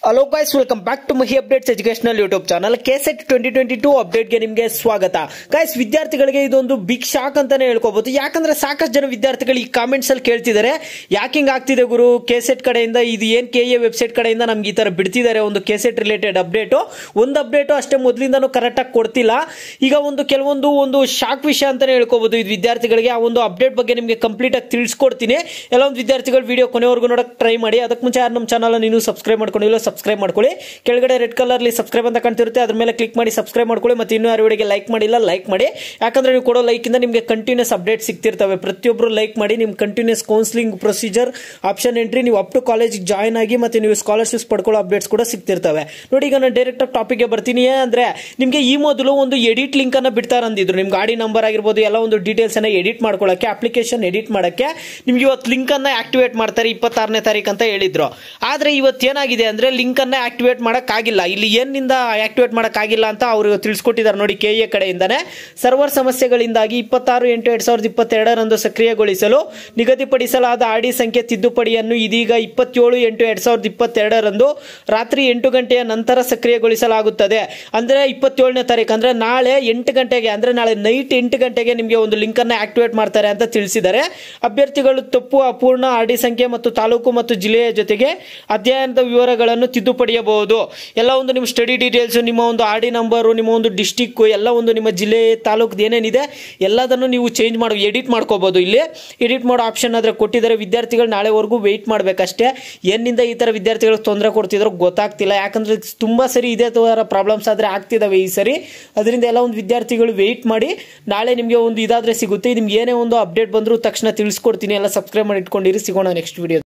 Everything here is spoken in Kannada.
hello guys welcome back to Mahi updates educational YouTube channel KSET twenty twenty two ಅಪ್ಡೇಟ್ಗೆ ನಿಮಗೆ ಸ್ವಾಗತ ಗೈಸ್ ವಿದ್ಯಾರ್ಥಿಗಳಿಗೆ ಇದೊಂದು ಬಿಗ್ ಶಾಕ್ ಅಂತಾನೆ ಹೇಳ್ಕೋಬಹುದು ಯಾಕಂದ್ರೆ ಸಾಕಷ್ಟು ಜನ ವಿದ್ಯಾರ್ಥಿಗಳು ಈ ಕಾಮೆಂಟ್ಸ್ ಅಲ್ಲಿ ಕೇಳ್ತಿದ್ದಾರೆ ಯಾಕೆ ಹಿಂಗ್ ಆಗ್ತಿದೆ ಗುರು ಕೆಸೆಟ್ ಕಡೆಯಿಂದ ಇದು ಏನ್ ಕೆ ಎ ವೆಬ್ಸೈಟ್ ಕಡೆಯಿಂದ ನಮ್ಗೆ ಈ ತರ ಬಿಡ್ತಿದ್ದಾರೆ ಒಂದು ಕೆಸೆಟ್ ರಿಲೇಟೆಡ್ ಅಪ್ಡೇಟು ಒಂದು ಅಪ್ಡೇಟು ಅಷ್ಟೇ ಮೊದಲಿಂದನೂ ಕರೆಕ್ಟ್ ಆಗಿ ಕೊಡ್ತಿಲ್ಲ ಈಗ ಒಂದು ಕೆಲವೊಂದು ಒಂದು ಶಾಕ್ ವಿಷಯ ಅಂತಾನೆ ಹೇಳ್ಕೋಬಹುದು ಇದು ವಿದ್ಯಾರ್ಥಿಗಳಿಗೆ ಆ ಒಂದು ಅಪ್ಡೇಟ್ ಬಗ್ಗೆ ನಿಮಗೆ ಕಂಪ್ಲೀಟ್ ಆಗಿ ತಿಳಿಸ್ಕೊಡ್ತೀನಿ ಎಲ್ಲ ಒಂದು ವಿದ್ಯಾರ್ಥಿಗಳು ವಿಡಿಯೋ ಕೊನೆವರೆಗೂ ನೋಡಕ್ ಟ್ರೈ ಮಾಡಿ ಅದಕ್ಕೆ ಮುಂಚೆ ಯಾರು ನಮ್ಮ ಚಾನಲ್ ನೀನು ಸಬ್ಸ್ಕ್ರೈಬ್ ಮಾಡ್ಕೊಂಡಿಲ್ಲ ಸಬ್ಸ್ಕ್ರೈಬ್ ಮಾಡ್ಕೊಳ್ಳಿ ಕೆಳಗಡೆ ರೆಡ್ ಕಲರ್ಲಿ ಸಬ್ಸ್ಕ್ರೈಬ್ ಅಂತ ಕಾಣ್ತಿರುತ್ತೆ ಅದ್ರ ಮೇಲೆ ಕ್ಲಿಕ್ ಮಾಡಿ ಸಬ್ಸ್ಕ್ರೈಬ್ ಮಾಡ್ಕೊಳ್ಳಿ ಮತ್ತೆ ಇನ್ನೂ ಯಾರು ವಿಡಿಯೋಗೆ ಲೈಕ್ ಮಾಡಿಲ್ಲ ಲೈಕ್ ಮಾಡಿ ಯಾಕಂದ್ರೆ ನೀವು ಕೊಡೋ ಲೈಕ್ ಇಂದ ನಿಮಗೆ ಕಂಟಿನ್ಯೂಸ್ ಅಪ್ಡೇಟ್ ಸಿಗ್ತಿರ್ತವೆ ಪ್ರತಿಯೊಬ್ಬರು ಲೈಕ್ ಮಾಡಿ ನಿಮ್ continues counselling procedure option entry ನೀವು ಅಪ್ ಟು ಕಾಲೇಜ್ ಜಾಯ್ನ್ ಆಗಿ ಮತ್ತೆ ನೀವು ಸ್ಕಾಲರ್ಶಿಪ್ಸ್ ಪಡ್ಕೊಳ್ಳೋ ಅಪ್ಡೇಟ್ಸ್ ಕೂಡ ಸಿಗ್ತಿರ್ತವೆ ನೋಡಿ ಈಗ ನಾನು ಡೈರೆಕ್ಟ್ ಆಗಿ ಟಾಪಿಕ್ಗೆ ಬರ್ತೀನಿ ಅಂದ್ರೆ ನಿಮಗೆ ಈ ಮೊದಲು ಒಂದು ಎಡಿಟ್ ಲಿಂಕ್ ಅನ್ನ ಬಿಡ್ತಾರೆ ಅಂದಿದ್ರು ನಿಮ್ ಗಾಡಿ ನಂಬರ್ ಆಗಿರ್ಬೋದು ಎಲ್ಲ ಒಂದು ಡೀಟೇಲ್ಸ್ ಅನ್ನ ಎಡಿಟ್ ಮಾಡ್ಕೊಳ್ಳಕ್ಕೆ ಅಪ್ಲಿಕೇಶನ್ ಎಡಿಟ್ ಮಾಡಕ್ಕೆ ನಿಮ್ಗೆ ಇವತ್ತು ಲಿಂಕ್ ಅನ್ನ ಆಕ್ಟಿವೇಟ್ ಮಾಡ್ತಾರೆ ಇಪ್ಪತ್ತಾರನೇ ತಾರೀಕು ಅಂತ ಹೇಳಿದ್ರು ಆದ್ರೆ ಇವತ್ತು ಏನಾಗಿದೆ ಅಂದ್ರೆ ಲಿಂಕ್ ಅನ್ನ ಆಕ್ಟಿವೇಟ್ ಮಾಡಕ್ ಆಗಿಲ್ಲ ಇಲ್ಲಿ ಏನಿಂದ ಆಕ್ಟಿವೇಟ್ ಮಾಡಕ್ ಆಗಿಲ್ಲ ಅಂತ ಅವರು ತಿಳಿಸ್ಕೊಟ್ಟಿದ್ದಾರೆ ನೋಡಿ ಕೆ ಎ ಕಡೆಯಿಂದಾನೆ ಸರ್ವರ್ ಸಮಸ್ಯೆಗಳಿಂದಾಗಿ ಇಪ್ಪತ್ತಾರು ಎಂಟು ಎರಡ್ ಸಾವಿರದ ಇಪ್ಪತ್ತೆರಡರಂದು ಸಕ್ರಿಯಗೊಳಿಸಲು ನಿಗದಿಪಡಿಸಲಾದ ಆಡಿ ಸಂಖ್ಯೆ ತಿದ್ದುಪಡಿಯನ್ನು ಇದೀಗ ಇಪ್ಪತ್ತೇಳು ಎಂಟು ಎರಡ್ ಸಾವಿರದ ಇಪ್ಪತ್ತೆರಡರಂದು ರಾತ್ರಿ ಎಂಟು ಗಂಟೆಯ ನಂತರ ಸಕ್ರಿಯಗೊಳಿಸಲಾಗುತ್ತದೆ ಅಂದ್ರೆ ಇಪ್ಪತ್ತೇಳನೇ ತಾರೀಕು ಅಂದ್ರೆ ನಾಳೆ ಎಂಟು ಗಂಟೆಗೆ ಅಂದ್ರೆ ನಾಳೆ ನೈಟ್ ಎಂಟು ಗಂಟೆಗೆ ನಿಮಗೆ ಒಂದು ಲಿಂಕ್ ಅನ್ನ ಆಕ್ಟಿವೇಟ್ ಮಾಡ್ತಾರೆ ಅಂತ ತಿಳಿಸಿದ್ದಾರೆ ಅಭ್ಯರ್ಥಿಗಳು ತಪ್ಪು ಅಪೂರ್ಣ ಆಡಿ ಸಂಖ್ಯೆ ಮತ್ತು ತಾಲೂಕು ಮತ್ತು ಜಿಲ್ಲೆಯ ಜೊತೆಗೆ ಅಧ್ಯಯನದ ವಿವರಗಳನ್ನು ತಿದ್ದುಪಡಿಯಬಹುದು ಎಲ್ಲ ಒಂದು ನಿಮ್ಮ ಸ್ಟಡಿ ಡೀಟೇಲ್ಸ್ ನಿಮ್ಮ ಒಂದು ಆಡಿ ನಂಬರು ನಿಮ್ಮ ಒಂದು ಡಿಸ್ಟಿಕ್ ಎಲ್ಲ ಒಂದು ನಿಮ್ಮ ಜಿಲ್ಲೆ ತಾಲೂಕು ಏನೇನಿದೆ ಎಲ್ಲದನ್ನು ನೀವು ಚೇಂಜ್ ಮಾಡಿ ಎಡಿಟ್ ಮಾಡ್ಕೋಬಹುದು ಇಲ್ಲಿ ಎಡಿಟ್ ಮಾಡೋ ಆಪ್ಷನ್ ಆದ್ರೆ ಕೊಟ್ಟಿದ್ದಾರೆ ವಿದ್ಯಾರ್ಥಿಗಳು ನಾಳೆವರೆಗೂ ವೆಯ್ಟ್ ಮಾಡಬೇಕಷ್ಟೇ ಏನಿಂದ ಈ ತರ ವಿದ್ಯಾರ್ಥಿಗಳಿಗೆ ತೊಂದರೆ ಕೊಡ್ತಿದ್ರು ಗೊತ್ತಾಗ್ತಿಲ್ಲ ಯಾಕಂದ್ರೆ ತುಂಬಾ ಸರಿ ಇದೇ ತರ ಪ್ರಾಬ್ಲಮ್ಸ್ ಆದ್ರೆ ಆಗ್ತಿದಾವೆ ಈ ಸರಿ ಅದರಿಂದ ಎಲ್ಲ ಒಂದು ವಿದ್ಯಾರ್ಥಿಗಳು ವೆಯ್ಟ್ ಮಾಡಿ ನಾಳೆ ನಿಮಗೆ ಒಂದು ಇದಾದ್ರೆ ಸಿಗುತ್ತೆ ನಿಮ್ಗೆ ಏನೇ ಒಂದು ಅಪ್ಡೇಟ್ ಬಂದರೂ ತಕ್ಷಣ ತಿಳಿಸ್ಕೊಡ್ತೀನಿ ಎಲ್ಲ ಸಬ್ಸ್ಕ್ರೈಬ್ ಮಾಡಿ ಇಟ್ಕೊಂಡಿರಿ ಸಿಗೋಣ ನೆಕ್ಸ್ಟ್ ವಿಡಿಯೋ